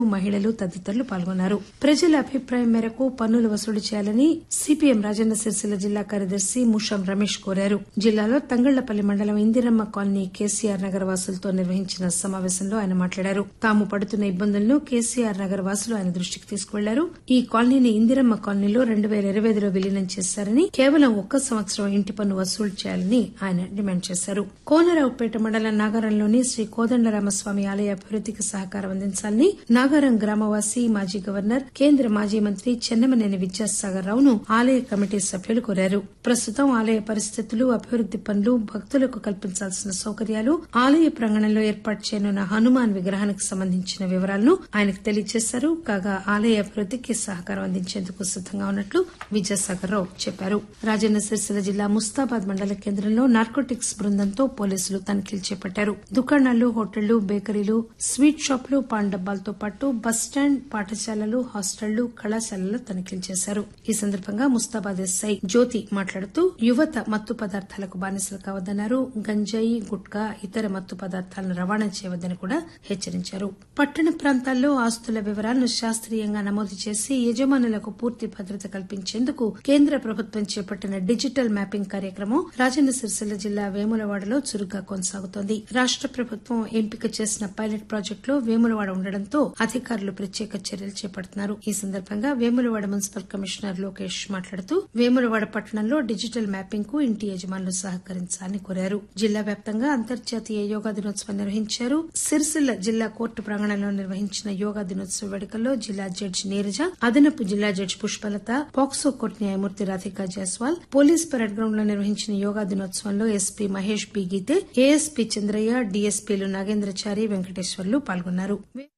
మహిళలు తదితరులు పాల్గొన్నారు ప్రజల అభిప్రాయం మేరకు పన్నులు వసూలు చేయాలని సిపిఎం రాజన్న సిరిసిల్ల జిల్లా కార్యదర్శి ముషం రమేష్ కోరారు జిల్లాలో తంగళ్లపల్లి మండలం ఇందిరమ్మ కాలనీ కేసీఆర్ నగర్ వాసులతో నిర్వహించిన సమావేశంలో ఆయన మాట్లాడారు తాము పడుతున్న ఇబ్బందులను కేసీఆర్ నగర్ వాసులు ఆయన దృష్టికి తీసుకువెళ్లారు ఈ కాలనీని ఇందిరమ్మ కాలనీలో రెండు పేల ఇరవై ఐదులో విలీనం చేశారని కేవలం ఒక్క సంవత్సరం ఇంటి పన్ను వసూలు చేయాలని ఆయన డిమాండ్ చేశారు కోనరావుపేట మండలం నాగారంలోని శ్రీ కోదండరామస్వామి ఆలయ అభివృద్దికి సహకారం అందించాలని నాగారం గ్రామవాసి మాజీ గవర్నర్ కేంద్ర మాజీ మంత్రి చెన్నమనేని విద్యాసాగర్ రావును ఆలయ కమిటీ సభ్యులు కోరారు ప్రస్తుతం ఆలయ పరిస్థితులు అభివృద్ది పనులు భక్తులకు కల్పించాల్సిన సౌకర్యాలు ఆలయ ప్రాంగణంలో ఏర్పాటు చేయనున్న హనుమాన్ విగ్రహానికి సంబంధించిన వివరాలను ఆయనకు తెలియజేశారు కాగా ఆలయ అభివృద్దికి సహకారం అందించేందుకు సిద్దంగా ఉన్నట్లు విద్యాసాగర్ రావు చెప్పారు రాజన్న సిరిసిల్ల జిల్లా ముస్తాబాద్ మండల కేంద్రంలో నార్కోటిక్స్ బృందంతో పోలీసులు తనిఖీలు చేపట్టారు దుకాణాలు హోటళ్లు బేకరీలు స్వీట్ షాపులు పాన్ డబ్బాలతో పాటు బస్టాండ్ పాఠశాలలు హాస్టళ్లు కళాశాలల్లో తనిఖీలు చేశారు ఈ సందర్భంగా ముస్తాబాద్ ఎస్ఐ జ్యోతి మాట్లాడుతూ యువత మత్తు పదార్థాలకు బానిసలు కావద్దన్నారు గంజాయి గుట్కా ఇతర మత్తు పదార్థాలను రవాణా చేయవద్దని కూడా హెచ్చరించారు పట్టణ ప్రాంతాల్లో ఆస్తుల వివరాలను శాస్త్రీయంగా నమోదు చేసి యజమానులకు పూర్తి భద్రత కల్పించేందుకు కేంద్ర ప్రభుత్వం చేపట్టిన డిజిటల్ మ్యాపింగ్ కార్యక్రమం రాజన్న సిరిసిల్ల జిల్లా వేములవాడలో చురుగ్గా కొనసాగుతోంది రాష్ట ప్రభుత్వం ఎంపిక చేసిన పైలట్ ప్రాజెక్టులో వేములవాడ ఉండడంతో అధికారులు ప్రత్యేక చర్యలు చేపడుతున్నారు ఈ సందర్భంగా వేములవాడ మున్సిపల్ కమిషనర్ లోకేష్ మాట్లాడుతూ వేములవాడ పట్టణంలో డిజిటల్ మ్యాపింగ్ కు ఇంటి యజమానులు సహకరించాలని కోరారు జిల్లా వ్యాప్తంగా అంతర్జాతీయ యోగా దినోత్సవం నిర్వహించారు సిరిసిల్ల జిల్లా కోర్టు ప్రాంగణంలో నిర్వహించిన యోగా దినోత్సవ వేడుకల్లో జిల్లా జడ్జి నీరజ అదనపు జిల్లా జడ్జి పుష్పలత పాక్సో కోర్టు న్యాయమూర్తి Radhika Jaiswal police parade ground లో నిర్వహించిన యోగా దినోత్సవంలో SP Mahesh B Geete ASP Chandraiah డీఎస్పీలు నాగేంద్రచారి వెంకటేశ్వర్లు పాల్గొన్నారు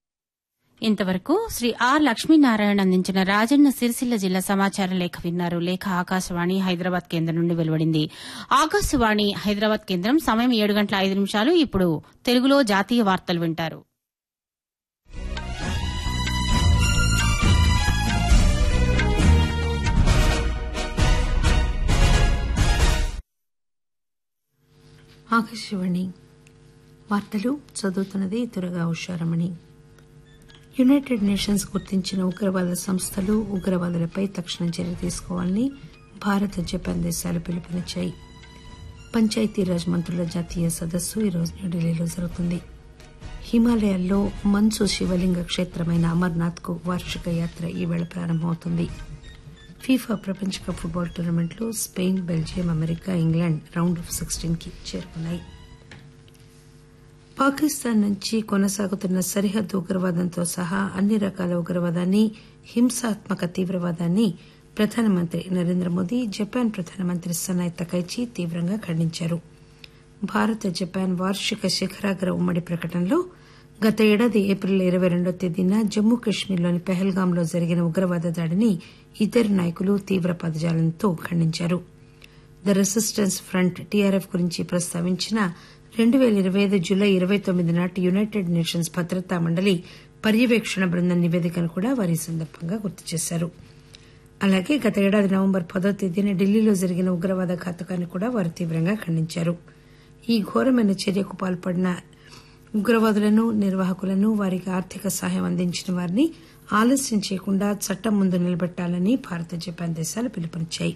ఇంతవరకు శ్రీ ఆర్ లక్ష్మీనారాయణ అందించిన రాజన్న సిరిసిల్ల జిల్లా సమాచార లేఖ విన్నారు లేఖ ఆకాశవాణి హైదరాబాద్ కేంద్రం నుండి వెలువడింది ఆకాశవాణి హైదరాబాద్ కేంద్రం సమయం ఏడు గంటల ఐదు నిమిషాలు ఇప్పుడు తెలుగులో జాతీయ వార్తలు వింటారు ఆకాశవాణి వార్తలు చదువుతున్నది దురగా ఉషారమణి యునైటెడ్ నేషన్స్ గుర్తించిన ఉగ్రవాద సంస్థలు ఉగ్రవాదులపై తక్షణ చర్య తీసుకోవాలని భారత్ జపాన్ దేశాలు పిలుపునిచ్చాయి పంచాయతీరాజ్ మంత్రుల జాతీయ సదస్సు ఈరోజు న్యూఢిల్లీలో జరుగుతుంది హిమాలయాల్లో మంచు శివలింగ క్షేత్రమైన అమర్నాథ్ కు వార్షిక యాత్ర ఈవేళ ప్రారంభమవుతుంది ఫీఫా ప్రపంచ కప్ ఫుట్బాల్ టోర్నమెంట్లో Spain Belgium America England round of sixteen కి చేరుకున్నాయి పాకిస్తాన్ నుంచి కొనసాగుతున్న సరిహద్దు ఉగ్రవాదంతో సహా అన్ని రకాల ఉగ్రవాదాన్ని హింసాత్మక తీవ్రవాదాన్ని ప్రధానమంత్రి నరేంద్ర మోదీ జపాన్ ప్రధానమంత్రి సనాయ్ తకైచి తీవ్రంగా ఖండించారు భారత్ జపాన్ వార్షిక శిఖరాగ్ర ఉమ్మడి ప్రకటనలో గత ఏడాది ఏప్రిల్ ఇరవై రెండో తేదీన జమ్మూ కశ్మీర్లోని పెహల్గాంలో జరిగిన ఉగ్రవాద దాడిని ఇద్దరు నాయకులు తీవ్ర పదజాలంతో ఖండించారు ద రెసిస్టెన్స్ ఫ్రంట్ టీఆర్ఎఫ్ గురించి ప్రస్తావించిన రెండు పేల ఇరవై ఐదు జులై ఇరవై తొమ్మిది నాటి యునైటెడ్ నేషన్స్ భద్రతా మండలి పర్యవేక్షణ బృందం నివేదికను కూడా వారు ఈ సందర్భంగా గుర్తు చేశారు అలాగే గత ఏడాది నవంబర్ పదో తేదీన ఢిల్లీలో జరిగిన ఉగ్రవాద ఘాతకాన్ని కూడా వారు తీవ్రంగా ఖండించారు ఈ ఘోరమైన చర్యకు పాల్పడిన ఉగ్రవాదులను నిర్వాహకులను వారికి ఆర్థిక సహాయం అందించిన వారిని ఆలస్యం చేయకుండా చట్టం ముందు నిలబెట్టాలని భారత జపాన్ దేశాలు పిలుపునిచ్చాయి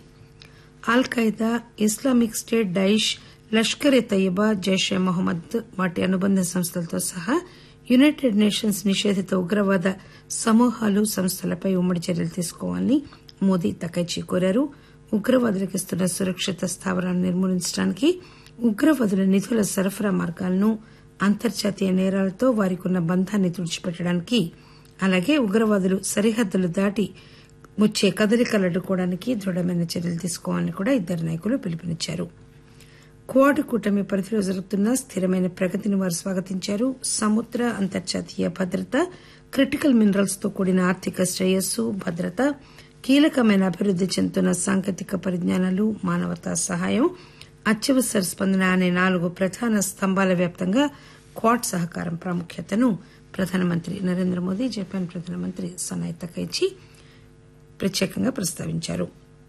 al Qaeda Islamic State Daesh Lashkar e Taiba Jaish e Mohammed వాటి అనుబంధ సంస్థలతో సహా యునైటెడ్ నేషన్స్ నిషేధిత ఉగ్రవాద సమూహాలు సంస్థలపై ఉమ్మడి చర్యలు తీసుకోవాలని మోదీ తకైచి కోరారు ఉగ్రవాదులకు ఇస్తున్న సురక్షిత స్థావరాలను నిర్మూలించడానికి ఉగ్రవాదుల నిధుల సరఫరా మార్గాలను అంతర్జాతీయ నేరాలతో వారికున్న బంధాన్ని తుడిచిపెట్టడానికి అలాగే ఉగ్రవాదులు సరిహద్దులు దాటి వచ్చే కదలికలు అడ్డుకోవడానికి దృఢమైన చర్యలు తీసుకోవాలని కూడా ఇద్దరు నాయకులు పిలుపునిచ్చారు క్వాడ్ కూటమి పరిధిలో జరుగుతున్న స్థిరమైన ప్రగతిని వారు స్వాగతించారు సముద్ర అంతర్జాతీయ భద్రత క్రిటికల్ మినరల్స్ తో కూడిన ఆర్థిక శ్రేయస్సు భద్రత కీలకమైన అభివృద్ది చెందుతున్న సాంకేతిక పరిజ్ఞానాలు మానవతా సహాయం అత్యవసర స్పందన అనే నాలుగు ప్రధాన స్తంభాల వ్యాప్తంగా క్వాడ్ సహకారం ప్రాముఖ్యతను ప్రధానమంత్రి నరేంద్ర మోదీ జపాన్ ప్రధానమంత్రి సనాయ్ తకైచి ప్రత్యేకంగా ప్రస్తావించారు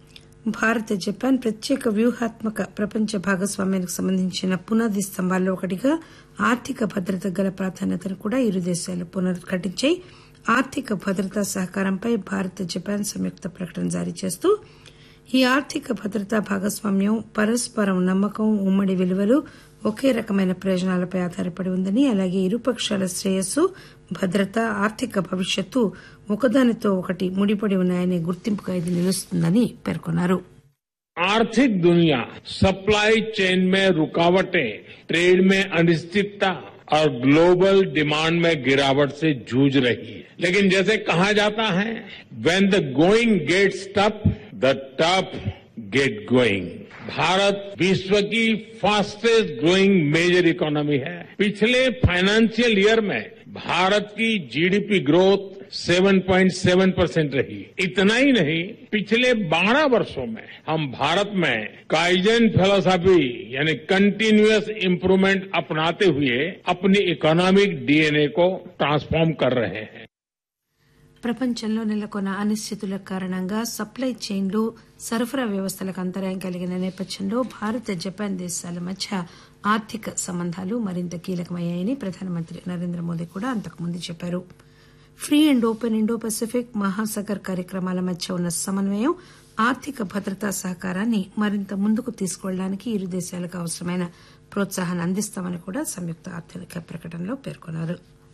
భారత్ జపాన్ ప్రత్యేక వ్యూహాత్మక ప్రపంచ భాగస్వామ్యానికి సంబంధించిన పునాది స్తంభాల్లో ఒకటిగా ఆర్థిక భద్రత గల ప్రాధాన్యతను కూడా ఇరు దేశాలు పునరుద్ఘాటించాయి ఆర్థిక భద్రతా సహకారంపై భారత్ జపాన్ సంయుక్త ప్రకటన జారీ చేస్తూ ఈ ఆర్థిక భద్రతా భాగస్వామ్యం పరస్పరం నమ్మకం ఉమ్మడి విలువలు ఒకే రకమైన ప్రయోజనాలపై ఆధారపడి ఉందని అలాగే ఇరుపక్షాల శ్రేయస్సు భద్రత ఆర్థిక భవిష్యత్తు ఒకదానితో ఒకటి ముడిపడి ఉన్నాయనే గుర్తింపుగా ఇది నిలుస్తుందని పేర్కొన్నారు आर्थिक दुनिया सप्लाई चेन में रुकावटें ट्रेड में अनिश्चितता और ग्लोबल डिमांड में गिरावट से जूझ रही है लेकिन जैसे कहा जाता है when the going gets tough the tough get going Bharat विश्व की फास्टेस्ट ग्रोइंग मेजर इकोनॉमी है पिछले फाइनेंशियल ईयर में भारत की जीडीपी ग्रोथ 7.7 परसेंट रही इतना ही नहीं पिछले 12 वर्षों में हम भारत में काइजन फिलोसॉफी यानी कंटिन्यूअस इंप्रूवमेंट अपनाते हुए अपनी इकोनॉमिक डीएनए को ट्रांसफॉर्म कर रहे हैं ప్రపంచంలో నెలకొన్న అనిశ్చితుల కారణంగా సప్లై చైన్లు సరఫరా వ్యవస్థలకు అంతరాయం కలిగిన నేపథ్యంలో భారత్ జపాన్ దేశాల మధ్య ఆర్థిక సంబంధాలు మరింత కీలకమయ్యాయని ప్రధానమంత్రి నరేంద్ర మోదీ కూడా అంతకుముందు చెప్పారు free and open Indo Pacific Mahasagar కార్యక్రమాల మధ్య ఉన్న సమన్వయం ఆర్థిక భద్రతా సహకారాన్ని మరింత ముందుకు తీసుకువెళ్లడానికి ఇరు దేశాలకు అవసరమైన ప్రోత్సాహాన్ని అందిస్తామని కూడా సంయుక్త ఆర్థిక ప్రకటనలో పేర్కొన్నారు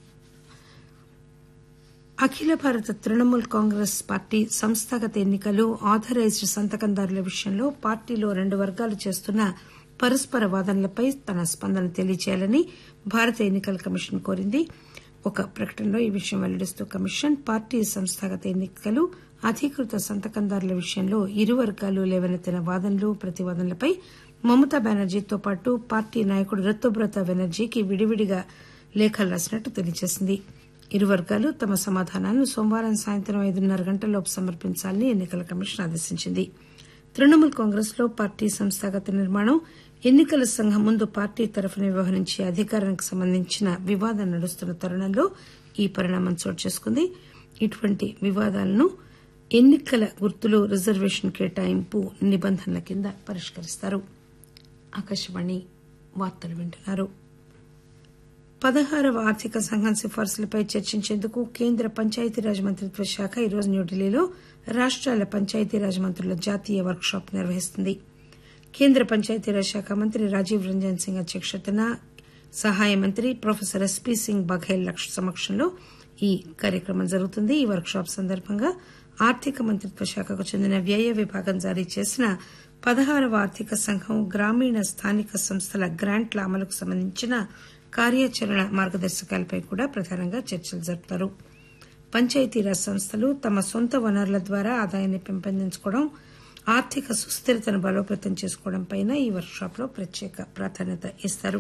అఖిల భారత తృణమూల్ కాంగ్రెస్ పార్టీ సంస్థాగత ఎన్నికలు ఆథరైజ్డ్ సంతకందారుల విషయంలో పార్టీలో రెండు వర్గాలు చేస్తున్న పరస్పర వాదనలపై తన స్పందన తెలియజేయాలని భారత ఎన్నికల కమిషన్ కోరింది ఒక ప్రకటనలో ఈ విషయం వెల్లడిస్తూ కమిషన్ పార్టీ సంస్థాగత ఎన్నికలు అధీకృత సంతకందారుల విషయంలో ఇరు వర్గాలు లేవనెత్తిన వాదనలు ప్రతివాదనలపై మమతా బెనర్జీతో పాటు పార్టీ నాయకుడు రుతుబ్రత బెనర్జీకి విడివిడిగా లేఖలు రాసినట్టు తెలియజేసింది ఇరు వర్గాలు తమ సమాధానాలను సోమవారం సాయంత్రం ఐదున్నర గంటలలోపు సమర్పించాలని ఎన్నికల కమిషన్ ఆదేశించింది తృణమూల్ కాంగ్రెస్ లో పార్టీ సంస్థాగత నిర్మాణం ఎన్నికల సంఘం ముందు పార్టీ తరఫున వ్యవహరించే అధికారానికి సంబంధించిన వివాదం నడుస్తున్న తరుణంలో ఈ పరిణామం చోటు చేసుకుంది ఇటువంటి వివాదాలను ఎన్నికల గుర్తులు రిజర్వేషన్ కేటాయింపు నిబంధనల కింద పరిష్కరిస్తారు ఆకాశవాణి వార్తలు వింటున్నారు పదహారవ ఆర్థిక సంఘం సిఫార్సులపై చర్చించేందుకు కేంద్ర పంచాయతీరాజ్ మంత్రిత్వ శాఖ ఈరోజు న్యూఢిల్లీలో రాష్టాల పంచాయతీరాజ్ మంత్రుల జాతీయ వర్క్ షాప్ నిర్వహిస్తుంది కేంద్ర పంచాయతీరాజ్ శాఖ మంత్రి రాజీవ్ రంజన్ సింగ్ అధ్యక్షతన సహాయ మంత్రి ప్రొఫెసర్ ఎస్పీ సింగ్ బఘేల్ సమక్షంలో ఈ కార్యక్రమం జరుగుతుంది ఈ వర్క్ షాప్ సందర్భంగా ఆర్థిక మంత్రిత్వ శాఖకు చెందిన వ్యయ విభాగం జారీ చేసిన పదహారవ ఆర్థిక సంఘం గ్రామీణ స్థానిక సంస్థల గ్రాంట్ల అమలుకు సంబంధించిన కార్యాచరణ మార్గదర్శకాలపై కూడా ప్రధానంగా చర్చలు జరుపుతారు పంచాయతీరాజ్ సంస్థలు తమ సొంత వనరుల ద్వారా ఆదాయాన్ని పెంపొందించుకోవడం ఆర్థిక సుస్థిరతను బలోపేతం చేసుకోవడంపై ఈ వర్క్ షాప్ లో ప్రత్యేక ప్రాధాన్యత ఇస్తారు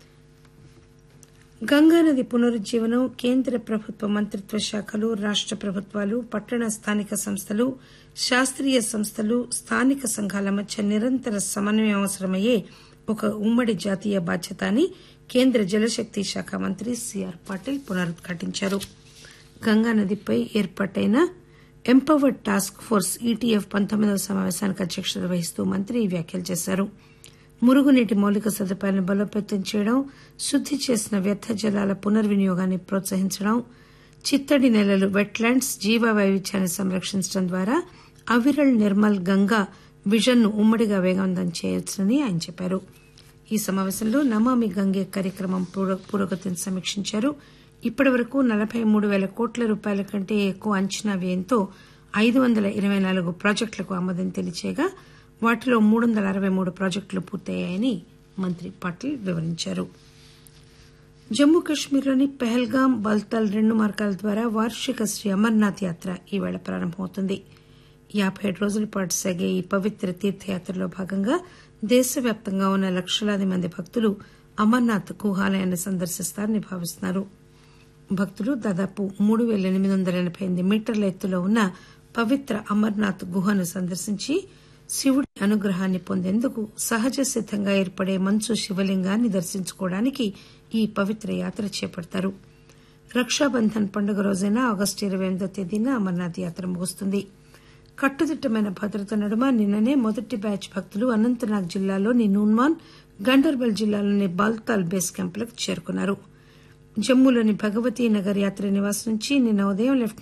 గంగానది పునరుజ్జీవనం కేంద్ర ప్రభుత్వ మంత్రిత్వ శాఖలు రాష్ట ప్రభుత్వాలు పట్టణ స్థానిక సంస్థలు శాస్త్రీయ సంస్థలు స్థానిక సంఘాల మధ్య నిరంతర సమన్వయం అవసరమయ్యే ఒక ఉమ్మడి జాతీయ బాధ్యత అని కేంద్ర జలశక్తి శాఖ మంత్రి సిఆర్ పాటిల్ పునరుద్ఘాటించారు గంగానదిపై ఏర్పాటైన ఎంపవర్డ్ టాస్క్ ఫోర్స్ ఈటీఎఫ్ పంతొమ్మిదవ సమావేశానికి అధ్యక్షత వహిస్తూ మంత్రి ఈ వ్యాఖ్యలు చేశారు మురుగునీటి మౌలిక సదుపాయాలను బలోపేతం చేయడం శుద్ది చేసిన వ్యర్థ జలాల పునర్వినియోగాన్ని ప్రోత్సహించడం చిత్తడి నెలలు వెట్లాండ్స్ జీవ వైవిధ్యాన్ని సంరక్షించడం ద్వారా అవిరల్ నిర్మల్ గంగా విజన్ ను ఉమ్మడిగా వేగవంతం చేయవచ్చని ఆయన చెప్పారు ఈ సమావేశంలో నమామి గంగే కార్యక్రమం పురోగతిని సమీక్షించారు ఇప్పటి వరకు నలబై మూడు పేల కోట్ల రూపాయల కంటే ఎక్కువ అంచనా వ్యయంతో ఐదు వందల ఇరవై నాలుగు ప్రాజెక్టులకు ఆమోదం తెలియచేయగా వాటిలో మూడు వందల అరవై మూడు ప్రాజెక్టులు పూర్తయ్యాయని మంత్రి పాటిల్ వివరించారు జమ్మూ కశ్మీర్లోని పెహల్గాం బల్తాల్ రెండు మార్గాల ద్వారా వార్షిక శ్రీ అమర్నాథ్ యాత్ర ఈవేళ ప్రారంభమవుతుంది యాబై ఏడు రోజుల పాటు సాగే ఈ పవిత్ర తీర్థయాత్రలో భాగంగా దేశవ్యాప్తంగా ఉన్న లక్షలాది మంది భక్తులు అమర్నాథ్ గుహాలయాన్ని సందర్శిస్తారని భావిస్తున్నారు భక్తులు దాదాపు మూడు పేల ఎనిమిది వందల ఎనబై ఎనిమిది మీటర్ల ఎత్తులో ఉన్న పవిత్ర అమర్నాథ్ గుహను సందర్శించి శివుడి అనుగ్రహాన్ని పొందేందుకు సహజ సిద్దంగా ఏర్పడే మంచు శివలింగాన్ని దర్శించుకోవడానికి ఈ పవిత్ర యాత్ర చేపడతారు రక్షాబంధన్ పండుగ రోజైన ఆగస్టు ఇరవై ఎనిమిదో తేదీన అమర్నాథ్ యాత్ర ముగుస్తుంది కట్టుదిట్టమైన భద్రత నడుమ నిన్ననే మొదటి బ్యాచ్ భక్తులు అనంతనాగ్ జిల్లాలోని నూన్మాన్ గండర్బల్ జిల్లాలోని బాల్తాల్ బేస్ క్యాంపులకు చేరుకున్నారు జమ్మూలోని భగవతీ నగర్ యాత్రి నివాస్ నుంచి నిన్న ఉదయం లెఫ్టినెంట్